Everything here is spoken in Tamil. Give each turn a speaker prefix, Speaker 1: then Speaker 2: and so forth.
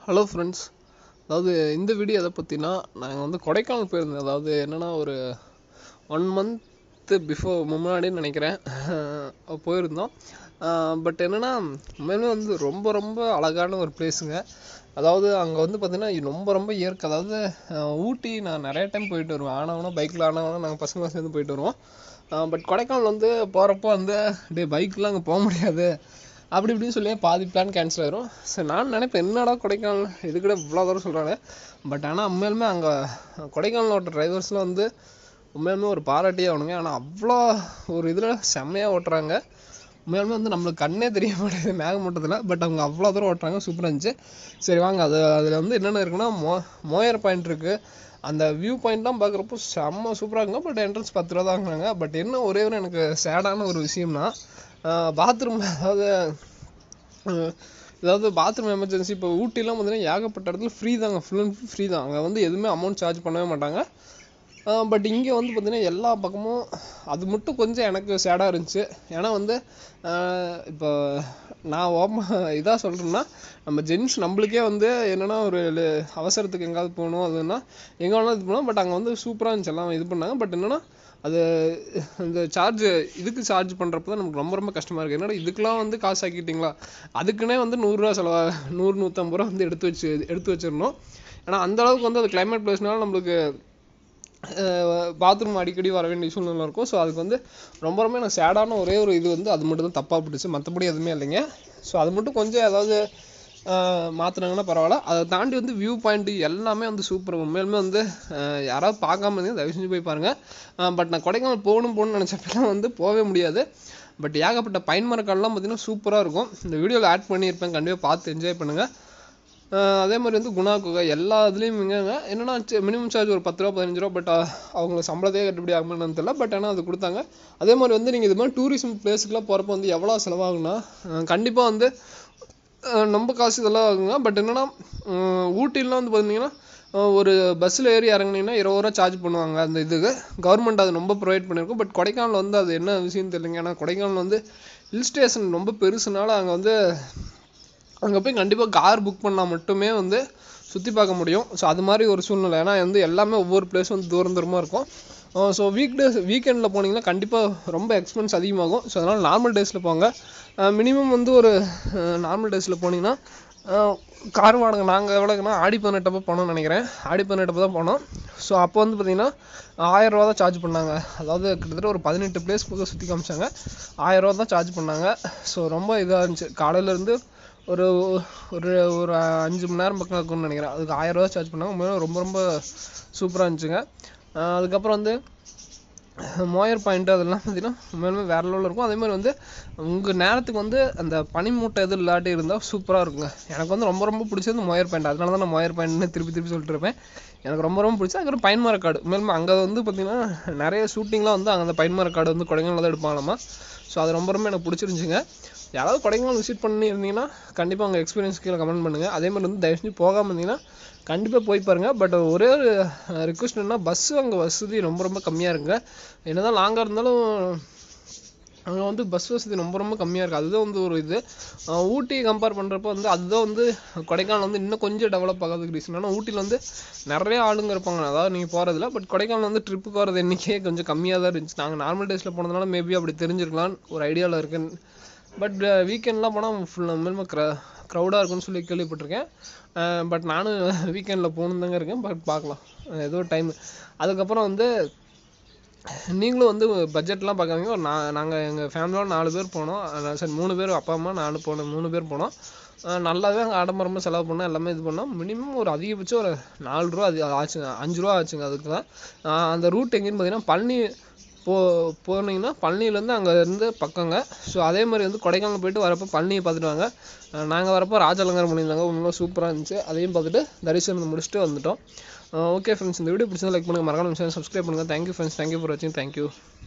Speaker 1: ஹலோ ஃப்ரெண்ட்ஸ் அதாவது இந்த வீடியோ எதை பற்றினா நாங்கள் வந்து கொடைக்கானல் போயிருந்தோம் அதாவது என்னென்னா ஒரு ஒன் மந்த்து பிஃபோர் முன்னாடின்னு நினைக்கிறேன் அஹ் போயிருந்தோம் பட் என்னென்னா உண்மையிலுமே வந்து ரொம்ப ரொம்ப அழகான ஒரு பிளேஸுங்க அதாவது அங்கே வந்து பார்த்திங்கன்னா ரொம்ப ரொம்ப இயற்கை அதாவது அஹ் ஊட்டி நான் நிறைய டைம் போயிட்டு வருவேன் ஆனவனா பைக்கில் ஆனவனா நாங்கள் பசங்களாம் சேர்ந்து போயிட்டு வருவோம் பட் கொடைக்கானல் வந்து போகிறப்போ வந்து டே பைக்லாம் அங்கே போக முடியாது அப்படி இப்படின்னு சொல்லி பாதி பிளான் கேன்சல் ஆயிரும் சரி நான் நினைப்பேன் என்னடா கொடைக்கானல் இது கூட இவ்வளோ தூரம் சொல்கிறாங்க பட் ஆனால் உண்மையிலுமே அங்கே கொடைக்கானல் ஓட்டுற டிரைவர்ஸ்லாம் வந்து உண்மையாலுமே ஒரு பாராட்டியே ஆகணுங்க ஆனால் அவ்வளோ ஒரு இதில் செம்மையாக ஓட்டுறாங்க உண்மையாலுமே வந்து நம்மளுக்கு கண்ணே தெரிய மாட்டேங்குது மேகமூட்டத்தில் பட் அவங்க அவ்வளோ தூரம் ஓட்டுறாங்க சூப்பராக இருந்துச்சு சரி வாங்க அது அதில் வந்து என்னென்ன இருக்குன்னா மோ மோயர் பாயிண்ட் இருக்குது அந்த வியூ பாயிண்ட்லாம் பார்க்குறப்போ செம்ம சூப்பராக இருக்குங்க பட் என்ட்ரன்ஸ் பத்து ரூபா தான் வாங்குறாங்க பட் என்ன ஒரே ஒரு எனக்கு சேடான ஒரு விஷயம்னா பாத்ரூம் அதாவது அஹ் அதாவது பாத்ரூம் எமர்ஜென்சி இப்போ ஊட்டிலாம் பார்த்தீங்கன்னா ஏகப்பட்ட இடத்துல ஃப்ரீ தாங்க ஃபுல் அண்ட் ஃபுல் ஃப்ரீ தான் அங்கே வந்து எதுவுமே அமௌண்ட் சார்ஜ் பண்ணவே மாட்டாங்க பட் இங்கே வந்து பார்த்தீங்கன்னா எல்லா பக்கமும் அது மட்டும் கொஞ்சம் எனக்கு சேடாக இருந்துச்சு ஏன்னா வந்து அஹ் இப்போ நான் ஓப்ப இதாக சொல்கிறேன்னா நம்ம ஜென்ஸ் நம்மளுக்கே வந்து என்னென்னா ஒரு ல- அவசரத்துக்கு எங்காவது போகணும் அதுன்னா எங்கே வேணாலும் இது பண்ணலாம் பட் அங்கே வந்து சூப்பராக இருந்துச்சு எல்லாம் இது பண்ணாங்க பட் என்னென்னா அது இந்த சார்ஜ் இதுக்கு சார்ஜ் பண்ணுறப்ப தான் நமக்கு ரொம்ப ரொம்ப கஷ்டமாக இருக்குது என்னடா இதுக்கெலாம் வந்து காசு ஆக்கிட்டீங்களா அதுக்குன்னே வந்து நூறுரூவா செலவா நூறு நூற்றம்பது ரூபா வந்து எடுத்து வச்சு எடுத்து வச்சிடணும் ஏன்னா அந்த அளவுக்கு வந்து அது climate பிளேஸ்னால நம்மளுக்கு பாத்ரூம் அடிக்கடி வர வேண்டிய சூழ்நிலை இருக்கும் ஸோ அதுக்கு வந்து ரொம்ப ரொம்ப எனக்கு சேடான ஒரே ஒரு இது வந்து அது மட்டும் தான் தப்பாக பிடிச்சு மற்றபடி எதுவுமே இல்லைங்க ஸோ அது மட்டும் கொஞ்சம் ஏதாவது மாற்றினாங்கன்னா பரவாயில்ல அதை தாண்டி வந்து வியூ பாயிண்ட் எல்லாமே வந்து சூப்பர் உண்மையிலுமே வந்து அஹ் யாராவது பார்க்காம இருந்தீங்க தயவு செஞ்சு போய் பாருங்கள் பட் நான் கொடைக்கானல் போகணும் போகணும்னு நினச்சப்பெல்லாம் வந்து போகவே முடியாது பட் ஏகப்பட்ட பைன் மரக்கால்லாம் பார்த்தீங்கன்னா சூப்பராக இருக்கும் இந்த வீடியோவில் ஆட் பண்ணியிருப்பேன் கண்டிப்பாக பார்த்து என்ஜாய் பண்ணுங்கள் ஆஹ் அதே மாதிரி வந்து குணா குகை எல்லா இதுலேயும் இங்கங்க என்னன்னா மினிமம் சார்ஜ் ஒரு பத்து ரூபா பதினஞ்சு ரூபா பட் அவங்களுக்கு சம்பளத்தையே கட்டுப்படி ஆகுமான்னு தெரியல பட் ஆனால் அது கொடுத்தாங்க அதே மாதிரி வந்து நீங்கள் இது மாதிரி டூரிசம் பிளேஸுக்குலாம் போகிறப்ப வந்து எவ்வளோ செலவாகும்னா கண்டிப்பாக வந்து ஆஹ் ரொம்ப காசு இதெல்லாம் ஆகுங்க பட் என்னன்னா உம் ஊட்டிலாம் வந்து பார்த்தீங்கன்னா ஆஹ் ஒரு பஸ்ஸில் ஏறி இறங்குனீங்கன்னா இருபது ரூபா சார்ஜ் பண்ணுவாங்க அந்த இதுக்கு கவர்மெண்ட் அது ரொம்ப ப்ரொவைட் பண்ணியிருக்கும் பட் கொடைக்கானல் வந்து அது என்ன விஷயம் தெரியலைங்க ஏன்னா கொடைக்கானல் வந்து ஹில் ஸ்டேஷன் ரொம்ப பெருசுனால அங்கே வந்து அங்கே போய் கண்டிப்பாக கார் புக் பண்ணால் மட்டுமே வந்து சுற்றி பார்க்க முடியும் ஸோ அது மாதிரி ஒரு சூழ்நிலை ஏன்னா வந்து எல்லாமே ஒவ்வொரு பிளேஸ் வந்து தூரம் தூரமாக இருக்கும் ஸோ வீக் டேஸ் வீக்கெண்டில் போனீங்கன்னா கண்டிப்பாக ரொம்ப எக்ஸ்பென்ஸ் அதிகமாகும் ஸோ அதனால் நார்மல் டேஸில் போங்க மினிமம் வந்து ஒரு நார்மல் டேஸில் போனீங்கன்னா கார் வாடகை நாங்கள் எவ்வளோக்குன்னா ஆடி பதினெட்டப்போ போனோம்னு நினைக்கிறேன் ஆடி பதினெட்டப்போ தான் போனோம் ஸோ அப்போ வந்து பார்த்தீங்கன்னா ஆயிரம் ரூபா தான் சார்ஜ் பண்ணாங்க அதாவது கிட்டத்தட்ட ஒரு பதினெட்டு பிளேஸ் பக்கம் சுற்றி காமிச்சாங்க ஆயிரம் ரூபா தான் சார்ஜ் பண்ணாங்க ஸோ ரொம்ப இதாக இருந்துச்சு காலையிலேருந்து ஒரு ஒரு ஒரு அஞ்சு மணி நேரம் பக்கம் இருக்கும்னு நினைக்கிறேன் அதுக்கு ஆயிரம் ரூபா சார்ஜ் பண்ணாங்க உண்மையிலே ரொம்ப ரொம்ப சூப்பராக இருந்துச்சுங்க ஆஹ் அதுக்கப்புறம் வந்து மோயர் பாயிண்ட் அதெல்லாம் பார்த்தீங்கன்னா உண்மையிலுமே வேற லெவலில் இருக்கும் அதே மாதிரி வந்து உங்கள் நேரத்துக்கு வந்து அந்த பனிமூட்டை எதுவும் இல்லாட்டி இருந்தால் சூப்பராக இருக்குங்க எனக்கு வந்து ரொம்ப ரொம்ப பிடிச்சது மோயர் பாயிண்ட் அதனால தான் நான் மோயர் பாயிண்ட்னு திருப்பி திருப்பி சொல்லிட்டு இருப்பேன் எனக்கு ரொம்ப ரொம்ப பிடிச்சது அதுக்கப்புறம் பைன்மரக்காடு உண்மையிலுமே அங்கே வந்து பார்த்தீங்கன்னா நிறைய ஷூட்டிங்லாம் வந்து அங்கே அந்த பைன்மரக்காடு வந்து கொடைக்கானல் தான் எடுப்பாங்களாமா ஸோ அது ரொம்ப ரொம்ப எனக்கு பிடிச்சிருந்துச்சிங்க யாராவது கொடைக்கானல் விசிட் பண்ணி இருந்தீங்கன்னா கண்டிப்பாக உங்கள் எக்ஸ்பீரியன்ஸ் கீழே கமெண்ட் பண்ணுங்கள் அதே மாதிரி வந்து தயவு செஞ்சு போகாமல் இருந்தீங்கன்னா கண்டிப்பாக போய் பாருங்கள் பட் ஒரே ஒரு ரிக்வஸ்ட் என்ன பஸ்ஸு அங்கே வசதி ரொம்ப ரொம்ப கம்மியாக இருக்குங்க என்னதான் லாங்காக இருந்தாலும் அங்கே வந்து பஸ் வசதி ரொம்ப ரொம்ப கம்மியாக இருக்குது அதுதான் வந்து ஒரு இது அஹ் ஊட்டி கம்பேர் பண்ணுறப்போ வந்து அதுதான் வந்து கொடைக்கானல் வந்து இன்னும் கொஞ்சம் டெவலப் ஆகாததுக்கு ரீசன் ஆனால் ஊட்டியில் வந்து நிறைய ஆளுங்க இருப்பாங்க அதாவது நீங்கள் போகிறதில்ல பட் கொடைக்கானல் வந்து ட்ரிப்புக்கு போகிறது எண்ணிக்கையே கொஞ்சம் கம்மியாக தான் இருந்துச்சு நாங்கள் நார்மல் டேஸில் போனதுனால மேபி அப்படி தெரிஞ்சிருக்கலாம்னு ஒரு ஐடியாவில் இருக்குன்னு பட் வீக்கெண்ட்லாம் போனால் ஃபுல் மேலுமே க்ர க்ரௌடாக இருக்கும்னு சொல்லி கேள்விப்பட்டிருக்கேன் பட் நானும் வீக்கெண்டில் போகணும் தாங்க இருக்கேன் பட் பார்க்கலாம் அஹ் ஏதோ டைம் அதுக்கப்புறம் வந்து நீங்களும் வந்து பட்ஜெட்லாம் பார்க்காதீங்க ஒரு நான் நாங்கள் எங்கள் ஃபேமிலியோட நாலு பேர் போனோம் அஹ் சரி மூணு பேர் அப்பா அம்மா நாலு போனோம் மூணு பேர் போனோம் அஹ் நல்லாவே அங்கே ஆடம்பரமாக செலவு பண்ணோம் எல்லாமே இது பண்ணோம் மினிமம் ஒரு அதிகபட்சம் ஒரு நாலு ரூபா அது ஆச்சுங்க அஞ்சு ரூபா ஆச்சுங்க அதுக்கு தான் அஹ் அந்த ரூட் எங்கேன்னு பார்த்தீங்கன்னா பழனி போ போனீங்கன்னா பழனிலேருந்து அங்கே இருந்து பக்கங்க ஸோ அதே மாதிரி வந்து கொடைக்கானல் போயிட்டு வரப்போ பழனியை பார்த்துட்டு வாங்க நாங்கள் வரப்போ ராஜாலங்காரம் பண்ணியிருந்தாங்க உண்மையில சூப்பராக இருந்துச்சு அதையும் பார்த்துட்டு தரிசனம் முடிச்சுட்டு வந்துட்டோம் ஓகே ஃப்ரெண்ட்ஸ் இந்த வீடியோ பிடிச்சா லைக் பண்ணுங்கள் மறக்காம சப்ஸ்கிரைப் பண்ணுங்கள் தேங்க்யூ ஃப்ரெண்ட்ஸ் தேங்க்யூ ஃபார் வாட்சிங் தேங்க்யூ